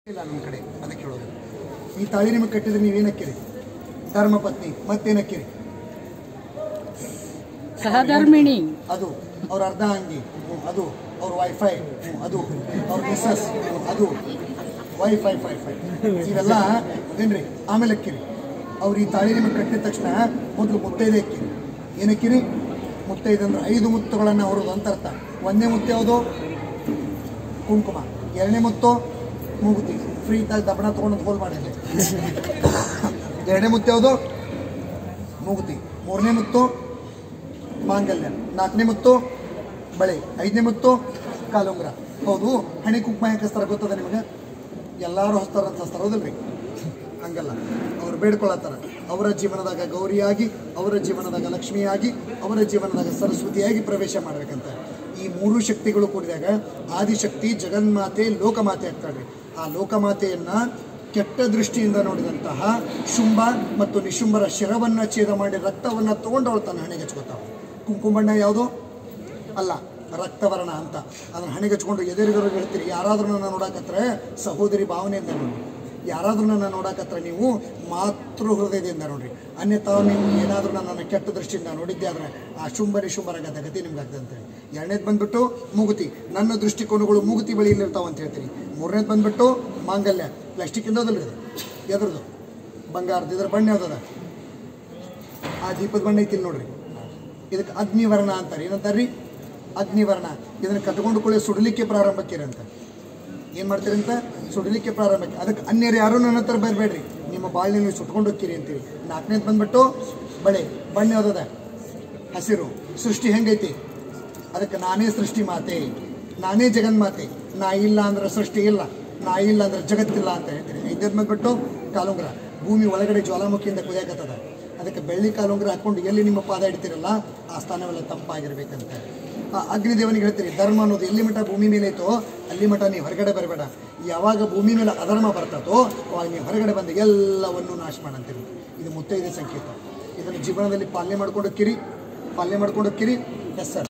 ಇಲ್ಲ ನಮ್ಮ ಕಡೆ ಅದಕ್ಕೆ ಹೇಳೋದು ಈ ತಾಳಿ ನಿಮಗೆ ಕಟ್ಟಿದ್ರೆ ನೀವೇನಕ್ಕಿರಿ ಧರ್ಮಪತ್ನಿ ಮತ್ತೇನಕ್ಕಿರಿ ಸಹಧರ್ಮಿಣಿ ಅದು ಅವ್ರ ಅರ್ಧ ಅಂಗಿ ಹ್ಮ್, ಅದು ಅವ್ರ ವೈಫೈ ಹ್ಮ್, ಅದು ಅವ್ರ ಮಿಸ್ಸಸ್ ಹ್ಮ್, ಅದು ವೈಫೈ ಫೈ ಫೈ ಇವೆಲ್ಲ ಏನ್ರಿ ಆಮೇಲೆ ಅಕ್ಕಿರಿ ಅವ್ರು ಈ ತಾಳಿ ನಿಮಗೆ ಕಟ್ಟಿದ ತಕ್ಷಣ ಮೊದಲು ಮುತ್ತೈದೆ ಅಕ್ಕಿರಿ ಏನಕ್ಕಿರಿ ಮುತ್ತೈದೆ ಅಂದ್ರೆ ಐದು ಮುತ್ತುಗಳನ್ನು ಹೊರೋದು ಅಂತ ಅರ್ಥ ಒಂದನೇ ಮುತ್ತು ಯಾವುದು ಕುಂಕುಮ ಎರಡನೇ ಮುತ್ತು ಮೂಗುತಿ ಫ್ರೀ ಇದ್ದಾಗ ದಬಣ ತೊಗೊಂಡು ಹೋಲ್ ಮಾಡಿದ್ದೆ ಎರಡನೇ ಮುತ್ತು ಯಾವುದು ಮೂಗುತಿ ಮೂರನೇ ಮುತ್ತು ಮಾಂಗಲ್ಯ ನಾಲ್ಕನೇ ಮುತ್ತು ಬಳೆ ಐದನೇ ಮುತ್ತು ಕಾಲುಂಗ್ರ ಹೌದು ಹಣೆ ಕುಂಕುಮ ಯಾಕೆ ಹಚ್ತಾರ ಗೊತ್ತದ ನಿಮಗೆ ಎಲ್ಲರೂ ಹಚ್ತಾರ ಅಂತ ಹಚ್ತಾರ ಹೌದಲ್ರಿ ಹಂಗಲ್ಲ ಅವ್ರು ಬೇಡ್ಕೊಳತ್ತಾರ ಅವರ ಜೀವನದಾಗ ಗೌರಿಯಾಗಿ ಅವರ ಜೀವನದಾಗ ಲಕ್ಷ್ಮಿಯಾಗಿ ಅವರ ಜೀವನದಾಗ ಸರಸ್ವತಿಯಾಗಿ ಪ್ರವೇಶ ಮಾಡ್ಬೇಕಂತ ಈ ಮೂರು ಶಕ್ತಿಗಳು ಕೂಡಿದಾಗ ಆದಿಶಕ್ತಿ ಜಗನ್ಮಾತೆ ಲೋಕಮಾತೆ ಆಗ್ತಾಳ್ರಿ ಆ ಲೋಕಮಾತೆಯನ್ನ ಕೆಟ್ಟ ದೃಷ್ಟಿಯಿಂದ ನೋಡಿದಂತಹ ಶುಂಭ ಮತ್ತು ನಿಶುಂಭರ ಶಿರವನ್ನ ಛೇದ ಮಾಡಿ ರಕ್ತವನ್ನ ತಗೊಂಡು ಅವಳು ತನ್ನ ಹಣೆಗೆ ಹಚ್ಕೋತಾವ ಕುಂಕುಮ ಬಣ್ಣ ಯಾವುದು ಅಲ್ಲ ರಕ್ತವರ್ಣ ಅಂತ ಅದನ್ನ ಹಣೆಗೆ ಹಚ್ಕೊಂಡು ಎದುರಿಗರು ಹೇಳ್ತೀರಿ ಯಾರಾದ್ರೂ ನನ್ನ ನೋಡಕತ್ರ ಸಹೋದರಿ ಭಾವನೆಯಿಂದ ನೋಡಿ ಯಾರಾದ್ರೂ ನನ್ನ ನೋಡಕತ್ರ ನೀವು ಮಾತೃ ಹೃದಯದಿಂದ ನೋಡ್ರಿ ಅನ್ಯತಾ ನೀವು ಏನಾದರೂ ನನ್ನನ್ನು ಕೆಟ್ಟ ದೃಷ್ಟಿಯಿಂದ ನೋಡಿದ್ದೆ ಆದ್ರೆ ಆ ಶುಂಭ ನಿಶುಂಭರ ಗತ ಗತಿ ನಿಮ್ಗೆ ಆಗ್ತದೆ ಅಂತೇಳಿ ಎರಡನೇದು ಬಂದ್ಬಿಟ್ಟು ಮೂಗುತಿ ನನ್ನ ದೃಷ್ಟಿಕೋನಗಳು ಮೂಗುತಿ ಬಳಿಯಲ್ಲಿ ಇರ್ತಾವ ಅಂತ ಹೇಳ್ತೀರಿ ಮೂರನೇದು ಬಂದ್ಬಿಟ್ಟು ಮಾಂಗಲ್ಯ ಪ್ಲಾಸ್ಟಿಕ್ ಇಂದೋದಲ್ರಿ ಇದು ಎದ್ರದ್ದು ಬಂಗಾರದ ಇದ್ರ ಬಣ್ಣ ಯಾವ್ದದ ಆ ದೀಪದ ಬಣ್ಣ ಐತಿಲ್ ನೋಡ್ರಿ ಇದಕ್ಕೆ ಅಗ್ನಿವರ್ಣ ಅಂತಾರೆ ಏನಂತಾರ್ರಿ ಅಗ್ನಿವರ್ಣ ಇದನ್ನು ಕಟ್ಕೊಂಡು ಕೂಡ ಸುಡಲಿಕ್ಕೆ ಪ್ರಾರಂಭಕ್ಕಿರಿ ಅಂತ ಏನು ಮಾಡ್ತೀರಿ ಅಂತ ಸುಡಲಿಕ್ಕೆ ಪ್ರಾರಂಭಕ್ಕೆ ಅದಕ್ಕೆ ಅನ್ಯರು ಯಾರೂ ನನ್ನ ಹತ್ರ ಬರಬೇಡ್ರಿ ನಿಮ್ಮ ಬಾಳಿನ ನೀವು ಸುಟ್ಕೊಂಡು ಹೋಗ್ತೀರಿ ಅಂತೀರಿ ನಾಲ್ಕನೇದು ಬಂದ್ಬಿಟ್ಟು ಬಳೆ ಬಣ್ಣ ಯಾವ್ದದ ಹಸಿರು ಸೃಷ್ಟಿ ಹೆಂಗೈತಿ ಅದಕ್ಕೆ ನಾನೇ ಸೃಷ್ಟಿ ಮಾತೆ ನಾನೇ ಜಗನ್ಮಾತೆ ನಾ ಇಲ್ಲ ಅಂದ್ರೆ ಸೃಷ್ಟಿ ಇಲ್ಲ ನಾ ಇಲ್ಲ ಅಂದ್ರೆ ಜಗತ್ತಿಲ್ಲ ಅಂತ ಹೇಳ್ತೀನಿ ಐದನೇದು ಬಂದ್ಬಿಟ್ಟು ಕಾಲುಂಗ್ರ ಭೂಮಿ ಒಳಗಡೆ ಜ್ವಾಲಾಮುಖಿಯಿಂದ ಕುದಿಯಾಕತ್ತದ ಅದಕ್ಕೆ ಬೆಳ್ಳಿ ಕಾಲುಂಗ್ರ ಹಾಕೊಂಡು ಎಲ್ಲಿ ನಿಮ್ಮ ಪಾದ ಇಡ್ತೀರಲ್ಲ ಆ ಸ್ಥಾನವೆಲ್ಲ ತಂಪಾಗಿರ್ಬೇಕಂತ ಆ ಅಗ್ನಿದೇವನಿಗೆ ಹೇಳ್ತೀರಿ ಧರ್ಮ ಅನ್ನೋದು ಎಲ್ಲಿ ಮಠ ಭೂಮಿ ಮೇಲೆ ಐತೋ ಅಲ್ಲಿ ಮಠ ನೀವು ಹೊರಗಡೆ ಬರಬೇಡ ಯಾವಾಗ ಭೂಮಿ ಮೇಲೆ ಅಧರ್ಮ ಬರ್ತದೋ ಅವಾಗ ನೀವು ಹೊರಗಡೆ ಬಂದು ಎಲ್ಲವನ್ನು ನಾಶ ಮಾಡಂತೀರಿ ಇದು ಮುತ್ತೈದೆ ಸಂಕೇತ ಇದನ್ನು ಜೀವನದಲ್ಲಿ ಪಾಲನೆ ಮಾಡ್ಕೊಂಡು ಹೋಗ್ತೀರಿ ಪಾಲನೆ ಮಾಡ್ಕೊಂಡು ಹೋಗ್ತೀರಿ ಎಸ್ ಸರ್